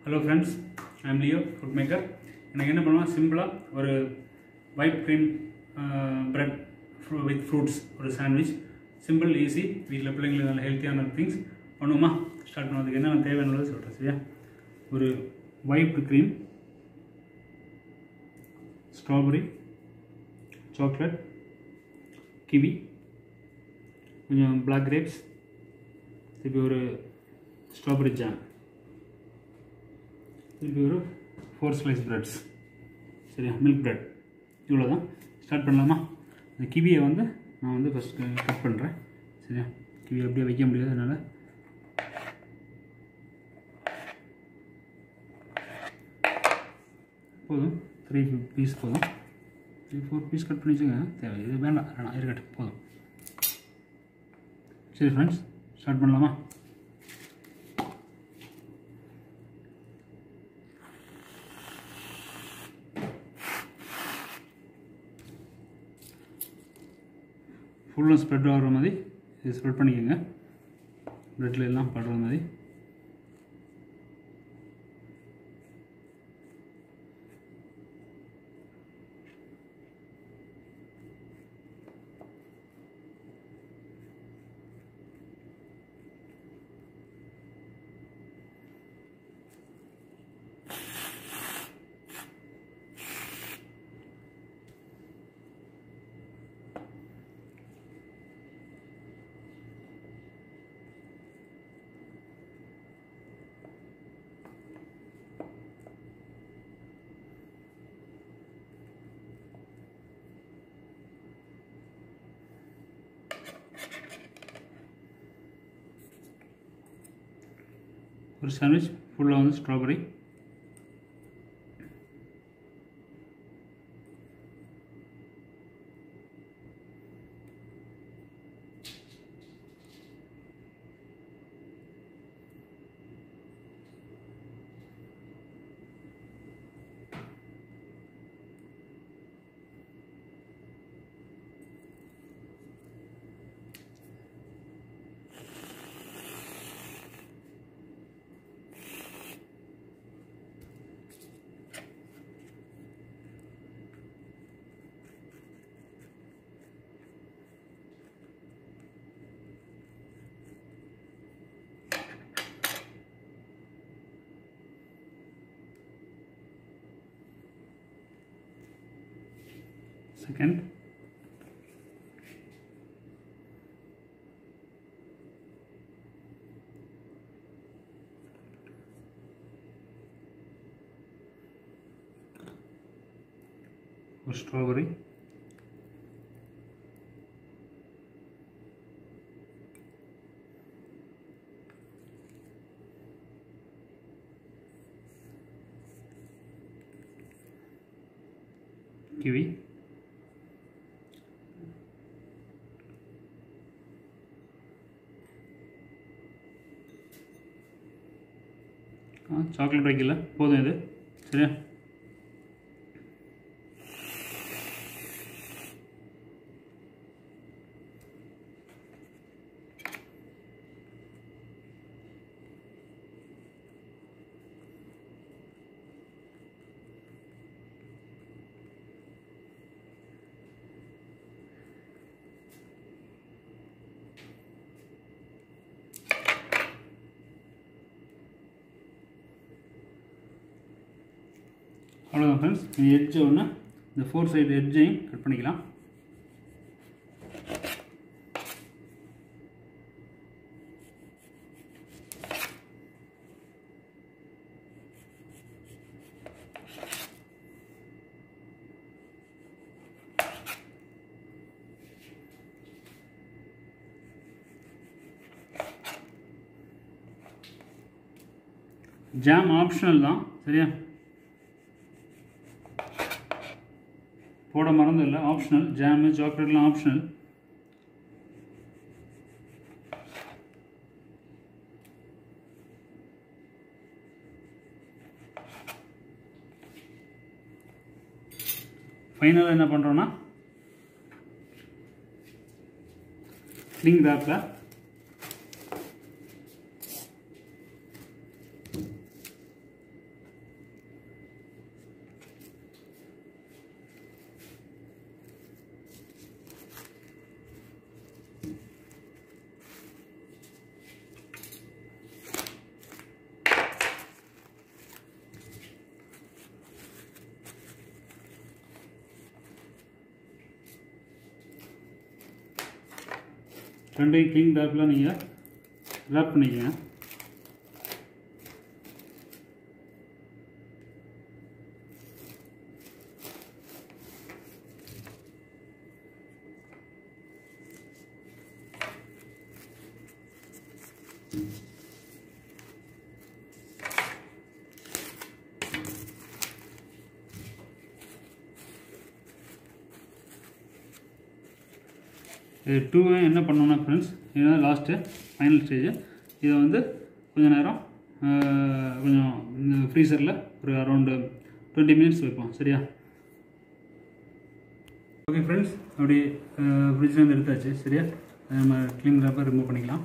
hello friends I'm Leo food maker எனக்கு என்ன பண்ணுவேன் சிம்பிளாக ஒரு white cream bread with fruits ஒரு சாண்ட்விச் சிம்பிள் ஈஸி வீட்டில் பிள்ளைங்களுக்கு நல்ல ஹெல்த்தியான திங்ஸ் பண்ணுவோமா ஸ்டார்ட் பண்ணுறதுக்கு என்னென்ன தேவையானது சொல்கிறேன் சரியா ஒரு white cream strawberry chocolate kiwi கொஞ்சம் பிளாக் கிரேப்ஸ் திருப்பி ஒரு ஸ்ட்ராபெரி ஜாம் திருப்பி ஒரு ஃபோர் ஸ்லைஸ் பிரெட்ஸ் சரியா மில்க் பிரெட் இவ்வளோ தான் ஸ்டார்ட் பண்ணலாமா இந்த கிவியை வந்து நான் வந்து ஃபஸ்ட் கட் பண்ணுறேன் சரியா கிவி அப்படியே வைக்க முடியாது அதனால் போதும் த்ரீ பீஸ் போதும் த்ரீ ஃபோர் பீஸ் கட் பண்ணி வச்சுங்க தேவை இது வேண்டாம் வேணாம் இருக்கட்டும் போதும் சரி ஃப்ரெண்ட்ஸ் ஸ்டார்ட் பண்ணலாமா ஃபுல்லும் ஸ்ப்ரெட் ஆகிற மாதிரி இது ஸ்ப்ரெட் பண்ணிக்கோங்க ப்ரெட்டில் எல்லாம் படுற மாதிரி ஒரு சாண்ட்விச் ஃபுல்லாக வந்து ஸ்ட்ராபெரி second ஒரு ஸ்ட்ராபெரி கிவி சாக்லேட் வைக்கல போதும் இது சரியா அவ்வளோதான் ஃப்ரெண்ட்ஸ் இந்த எட்ஜை ஒன்று இந்த ஃபோர் சைடு எட்ஜையும் கட் பண்ணிக்கலாம் ஜாம் ஆப்ஷனல் தான் சரியா போட மறந்து இல்லை ஆப்ஷனல் ஜாமு சாக்லேட்லாம் ஆப்ஷனல் ஃபைனலாக என்ன பண்ணுறோன்னா ஸ்லிங் ரேப்பில் ரெண்டையும் கிங் ரேப்பில் நீங்கள் ரேப் பண்ணிக்கங்க இது டூவை என்ன பண்ணோம்னா ஃப்ரெண்ட்ஸ் இதுதான் லாஸ்ட்டு ஃபைனல் ஸ்டேஜ் இதை வந்து கொஞ்சம் நேரம் ஆஹ், கொஞ்சம் ஃப்ரீசரில் ஒரு அரௌண்டு டுவெண்ட்டி மினிட்ஸ் வைப்போம் சரியா ஓகே ஃப்ரெண்ட்ஸ் அப்படி ஃப்ரிட்ஜ்லேருந்து எடுத்தாச்சு சரியா அதை நம்ம க்ளீன் ரேப்பை ரிமூவ் பண்ணிக்கலாம்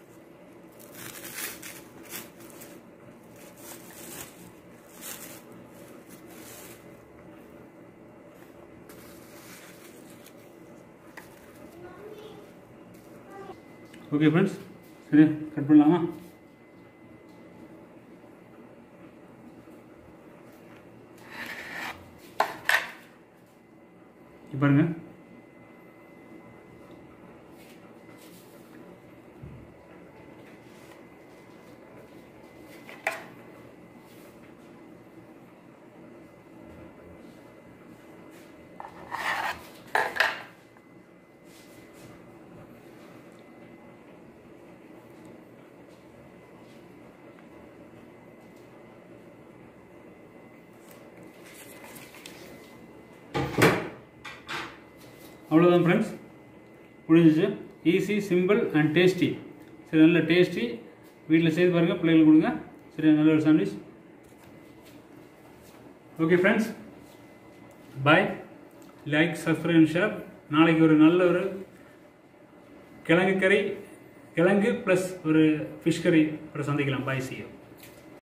ஓகே ஃப்ரெண்ட்ஸ் சரி கட் பண்ணலாமா இங்க பாருங்க அவ்வளோதான் ஃப்ரெண்ட்ஸ் முடிஞ்சிச்சு ஈஸி சிம்பிள் அண்ட் டேஸ்டி சரி நல்ல டேஸ்டி வீட்டில் செய்து பாருங்கள் பிள்ளைங்களுக்கு கொடுங்க சரி நல்ல ஒரு sandwich okay friends bye like subscribe and share நாளைக்கு ஒரு நல்ல ஒரு கிழங்கு கறி கிழங்கு ப்ளஸ் ஒரு ஃபிஷ் கறி ஒரு சந்திக்கலாம் பாய் சியோ